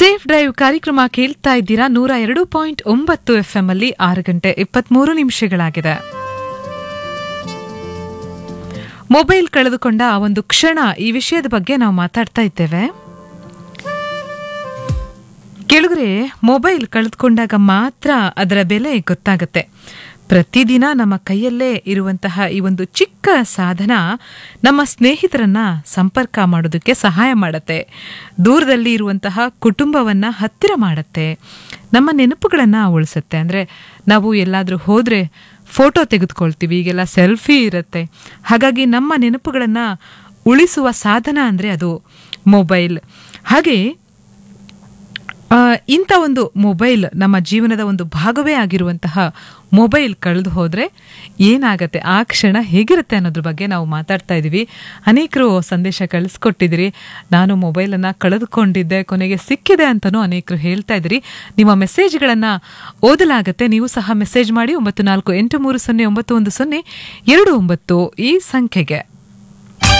safe drive ಕಾರ್ಯಕ್ರಮ ಕೇಳ್ತಾ ಇದ್ದೀರಾ ನೂರ ಎರಡು ಪಾಯಿಂಟ್ ಒಂಬತ್ತು ಎಫ್ಎಂ ಅಲ್ಲಿ ಆರು ಗಂಟೆ ಇಪ್ಪತ್ಮೂರು ನಿಮಿಷಗಳಾಗಿದೆ ಮೊಬೈಲ್ ಕಳೆದುಕೊಂಡ ಆ ಒಂದು ಕ್ಷಣ ಈ ವಿಷಯದ ಬಗ್ಗೆ ನಾವು ಮಾತಾಡ್ತಾ ಇದ್ದೇವೆ ಕೆಳಗರೆ ಮೊಬೈಲ್ ಕಳೆದುಕೊಂಡಾಗ ಮಾತ್ರ ಅದರ ಬೆಲೆ ಗೊತ್ತಾಗತ್ತೆ ಪ್ರತಿದಿನ ನಮ್ಮ ಕೈಯಲ್ಲೇ ಇರುವಂತಹ ಈ ಒಂದು ಚಿಕ್ಕ ಸಾಧನ ನಮ್ಮ ಸ್ನೇಹಿತರನ್ನ ಸಂಪರ್ಕ ಮಾಡೋದಕ್ಕೆ ಸಹಾಯ ಮಾಡುತ್ತೆ ದೂರದಲ್ಲಿ ಇರುವಂತಹ ಕುಟುಂಬವನ್ನ ಹತ್ತಿರ ಮಾಡುತ್ತೆ ನಮ್ಮ ನೆನಪುಗಳನ್ನ ಉಳಿಸುತ್ತೆ ಅಂದ್ರೆ ನಾವು ಎಲ್ಲಾದ್ರೂ ಹೋದ್ರೆ ಫೋಟೋ ತೆಗೆದುಕೊಳ್ತೀವಿ ಈಗೆಲ್ಲ ಸೆಲ್ಫಿ ಇರುತ್ತೆ ಹಾಗಾಗಿ ನಮ್ಮ ನೆನಪುಗಳನ್ನ ಉಳಿಸುವ ಸಾಧನ ಅಂದ್ರೆ ಅದು ಮೊಬೈಲ್ ಹಾಗೆ ಆ, ಇಂಥ ಒಂದು ಮೊಬೈಲ್ ನಮ್ಮ ಜೀವನದ ಒಂದು ಭಾಗವೇ ಆಗಿರುವಂತಹ ಮೊಬೈಲ್ ಕಳೆದು ಹೋದ್ರೆ ಏನಾಗತ್ತೆ ಆ ಕ್ಷಣ ಹೇಗಿರುತ್ತೆ ಅನ್ನೋದ್ರ ಬಗ್ಗೆ ನಾವು ಮಾತಾಡ್ತಾ ಇದ್ದೀವಿ ಅನೇಕರು ಸಂದೇಶ ಕಳಿಸ್ಕೊಟ್ಟಿದ್ದೀರಿ ನಾನು ಮೊಬೈಲನ್ನು ಕಳೆದುಕೊಂಡಿದ್ದೆ ಕೊನೆಗೆ ಸಿಕ್ಕಿದೆ ಅಂತಲೂ ಅನೇಕರು ಹೇಳ್ತಾ ಇದ್ದೀರಿ ನಿಮ್ಮ ಮೆಸೇಜ್ಗಳನ್ನು ಓದಲಾಗತ್ತೆ ನೀವು ಸಹ ಮೆಸೇಜ್ ಮಾಡಿ ಒಂಬತ್ತು ನಾಲ್ಕು ಎಂಟು ಮೂರು ಸೊನ್ನೆ ಒಂಬತ್ತು ಒಂದು ಸೊನ್ನೆ ಎರಡು ಒಂಬತ್ತು ಈ ಸಂಖ್ಯೆಗೆ